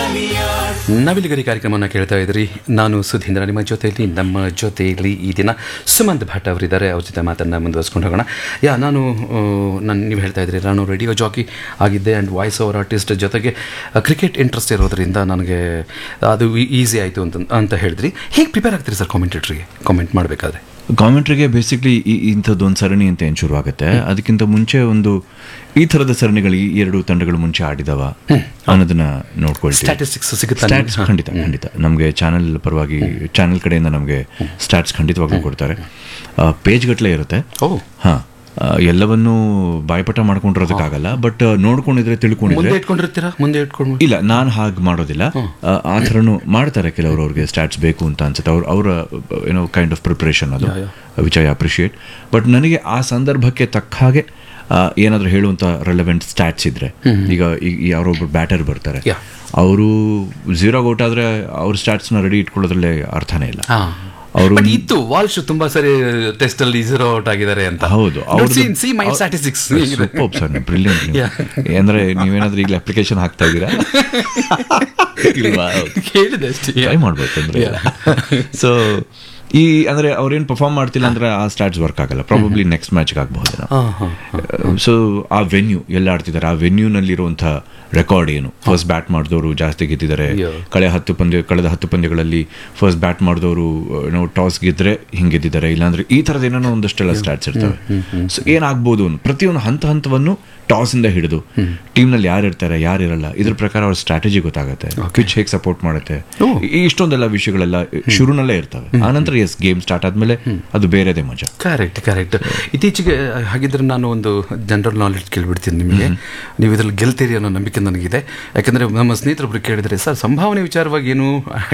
ನವಿಲುಗರಿ ಕಾರ್ಯಕ್ರಮವನ್ನು ಕೇಳ್ತಾ ಇದ್ರಿ ನಾನು ಸುಧೀಂದ್ರ ನಿಮ್ಮ ಜೊತೆಯಲ್ಲಿ ನಮ್ಮ ಜೊತೆಯಲ್ಲಿ ಈ ದಿನ ಸುಮಂತ್ ಭಟ್ ಅವರಿದ್ದಾರೆ ಅವ್ರ ಜೊತೆ ಮಾತನ್ನು ಮುಂದುವರ್ಸ್ಕೊಂಡು ಹೋಗೋಣ ಯಾ ನಾನು ನಾನು ನೀವು ಹೇಳ್ತಾ ಇದ್ರಿ ನಾನು ರೇಡಿಯೋ ಜಾಕಿ ಆಗಿದ್ದೆ ಆ್ಯಂಡ್ ವಾಯ್ಸ್ ಓವರ್ ಆರ್ಟಿಸ್ಟ್ ಜೊತೆಗೆ ಕ್ರಿಕೆಟ್ ಇಂಟ್ರೆಸ್ಟ್ ಇರೋದ್ರಿಂದ ನನಗೆ ಅದು ಈಸಿ ಆಯಿತು ಅಂತ ಅಂತ ಹೇಳಿದ್ರಿ ಹೇಗೆ ಪ್ರಿಪೇರ್ ಆಗ್ತೀರಿ ಸರ್ ಕಾಮೆಂಟೇಟ್ರಿಗೆ ಕಾಮೆಂಟ್ ಮಾಡಬೇಕಾದ್ರೆ ಕಾಮೆಂಟ್ರಿಗೆ ಬೇಸಿಕ್ಲಿ ಇಂಥದ್ದು ಒಂದು ಸರಣಿ ಅಂತ ಏನು ಶುರುವಾಗುತ್ತೆ ಅದಕ್ಕಿಂತ ಮುಂಚೆ ಒಂದು ಈ ಥರದ ಸರಣಿಗಳು ಈ ಎರಡು ತಂಡಗಳು ಮುಂಚೆ ಆಡಿದವ ಅನ್ನೋದನ್ನ ನೋಡ್ಕೊಳ್ತೀವಿ ಸ್ಟ್ಯಾಟಿಸ್ಟಿಕ್ಸ್ ಸಿಗುತ್ತಾ ಸ್ಟ್ಯಾಟ್ಸ್ ಖಂಡಿತ ಖಂಡಿತ ನಮಗೆ ಚಾನೆಲ್ ಪರವಾಗಿ ಚಾನೆಲ್ ಕಡೆಯಿಂದ ನಮಗೆ ಸ್ಟ್ಯಾಟ್ಸ್ ಖಂಡಿತವಾಗ್ಲೂ ಕೊಡ್ತಾರೆ ಪೇಜ್ ಗಟ್ಟಲೆ ಇರುತ್ತೆ ಓ ಹಾಂ ಎಲ್ಲವನ್ನೂ ಬಾಯ್ಪಾಠ ಮಾಡ್ಕೊಂಡಿರೋದಕ್ಕಾಗಲ್ಲ ಬಟ್ ನೋಡ್ಕೊಂಡಿದ್ರೆ ತಿಳ್ಕೊಂಡಿದ್ರೆ ಮುಂದೆ ಇಟ್ಕೊಂಡಿರ್ತೀರಾ ಮುಂದೆ ಇಟ್ಕೊಂಡು ಇಲ್ಲ ನಾನು ಹಾಗೆ ಮಾಡೋದಿಲ್ಲ ಆ, ಆ ಥರನೂ ಮಾಡ್ತಾರೆ ಕೆಲವರು ಅವ್ರಿಗೆ ಸ್ಟ್ಯಾಟ್ಸ್ ಬೇಕು ಅಂತ ಅನ್ಸುತ್ತೆ ಅವ್ರ ಅವರ ಏನೋ ಕೈಂಡ್ ಆಫ್ ಪ್ರಿಪ್ರೇಷನ್ ಅದು ವಿಚ್ ಐ ಅಪ್ರಿಷಿಯೇಟ್ ಬಟ್ ನನಗೆ ಆ ಸಂದರ್ಭಕ್ಕೆ ತಕ್ಕ ಹಾಗೆ ಏನಾದರೂ ಹೇಳುವಂಥ ರೆಲೆವೆಂಟ್ ಸ್ಟ್ಯಾಟ್ಸ್ ಇದ್ರೆ ಈಗ ಈಗ ಯಾರೊಬ್ರು ಬ್ಯಾಟರ್ ಬರ್ತಾರೆ Yeah. ಅವರು ಝೀರೋ ಔಟ್ ಆದರೆ ಅವ್ರ ಸ್ಟ್ಯಾಟ್ಸ್ನ ರೆಡಿ ಇಟ್ಕೊಳ್ಳೋದ್ರಲ್ಲೇ ಅರ್ಥನೇ ಇಲ್ಲ ಹಾಂ ಅವರು ಬಟ್ ಇತ್ತು ವಾಲ್ಶ್ ತುಂಬಾ ಸರಿ ಟೆಸ್ಟ್ ಅಲ್ಲಿ ಝೀರೋ ಔಟ್ ಆಗಿದ್ದಾರೆ ಅಂತ ಹೌದು see my statistics super sir brilliant Yeah. ಅಂದ್ರೆ ನೀವೇನಾದ್ರೂ ಈಗ ಅಪ್ಲಿಕೇಶನ್ ಹಾಕ್ತಾ ಇದ್ದೀರಾ ಇಲ್ವಾ ಕೇಳಿದೆ ಅಷ್ಟೇ ಟ್ರೈ ಮಾಡ್ಬೇಕಂದ್ರೆ ಸೊ ಈ ಅಂದ್ರೆ ಅವ್ರೇನ್ ಪರ್ಫಾರ್ಮ್ ಮಾಡ್ತಿಲ್ಲ ಅಂದ್ರೆ ಆ ಸ್ಟಾರ್ಟ್ಸ್ ವರ್ಕ್ ಆಗಲ್ಲ ಪ್ರಾಬಬ್ಲಿ ನೆಕ್ಸ್ಟ್ ಮ್ಯಾಚ್ಗೆ ಆಗಬಹುದು ಸೊ ಆ ವೆನ್ಯೂ ಎಲ್ಲ ಆಡ್ತಿದ್ದಾರೆ ಆ ವೆನ್ಯೂನಲ್ಲಿರುವಂತಹ ರೆಕಾರ್ಡ್ ಏನು ಫಸ್ಟ್ ಬ್ಯಾಟ್ ಮಾಡಿದವರು ಜಾಸ್ತಿ ಗೆದ್ದಿದ್ದಾರೆ Yeah. ಕಳೆ ಹತ್ತು ಪಂದ್ಯ ಕಳೆದ ಹತ್ತು ಪಂದ್ಯಗಳಲ್ಲಿ ಫಸ್ಟ್ ಬ್ಯಾಟ್ ಮಾಡಿದವರು ಏನೋ ಟಾಸ್ ಗೆದ್ರೆ ಹಿಂಗೆ ಗೆದ್ದಿದ್ದಾರೆ ಇಲ್ಲಾಂದ್ರೆ ಈ ಥರದ ಏನೋ ಒಂದಷ್ಟೆಲ್ಲ ಸ್ಟಾಟ್ಸ್ ಇರ್ತವೆ ಸೊ ಏನಾಗ್ಬೋದು ಅಂತ ಪ್ರತಿಯೊಂದು ಹಂತ ಹಂತವನ್ನು ಟಾಸ್ ಇಂದ ಹಿಡಿದು ಟೀಮ್ನಲ್ಲಿ ಯಾರು ಇರ್ತಾರೆ ಯಾರು ಇರಲ್ಲ ಇದ್ರ ಪ್ರಕಾರ ಅವ್ರ ಸ್ಟ್ರಾಟಜಿ ಗೊತ್ತಾಗುತ್ತೆ ಪಿಚ್ ಹೇಗೆ ಸಪೋರ್ಟ್ ಮಾಡುತ್ತೆ Oh. ಈ ಇಷ್ಟೊಂದೆಲ್ಲ ವಿಷಯಗಳೆಲ್ಲ ಶುರುನಲ್ಲೇ ಇರ್ತವೆ ಆನಂತರ ಎಸ್ ಗೇಮ್ ಸ್ಟಾರ್ಟ್ ಆದ್ಮೇಲೆ ಅದು ಬೇರೆದೇ ಮಜಾ ಕರೆಕ್ಟ್ ಕರೆಕ್ಟ್ ಇತ್ತೀಚೆಗೆ ಹಾಗಿದ್ರೆ ನಾನು ಒಂದು ಜನರಲ್ ನಾಲೆಡ್ಜ್ ಕೇಳ್ಬಿಡ್ತೀನಿ ನಿಮಗೆ ನೀವು ಇದ್ರಲ್ಲಿ ಗೆಲ್ತೀರಿ ಅನ್ನೋ ನಂಬಿಕೆ ನನಗಿದೆ ಯಾಕಂದ್ರೆ ನಮ್ಮ ಸ್ನೇಹಿತರೊಬ್ರು ಕೇಳಿದ್ರೆ ಸರ್ ಸಂಭಾವನೆ ವಿಚಾರವಾಗಿ ಏನು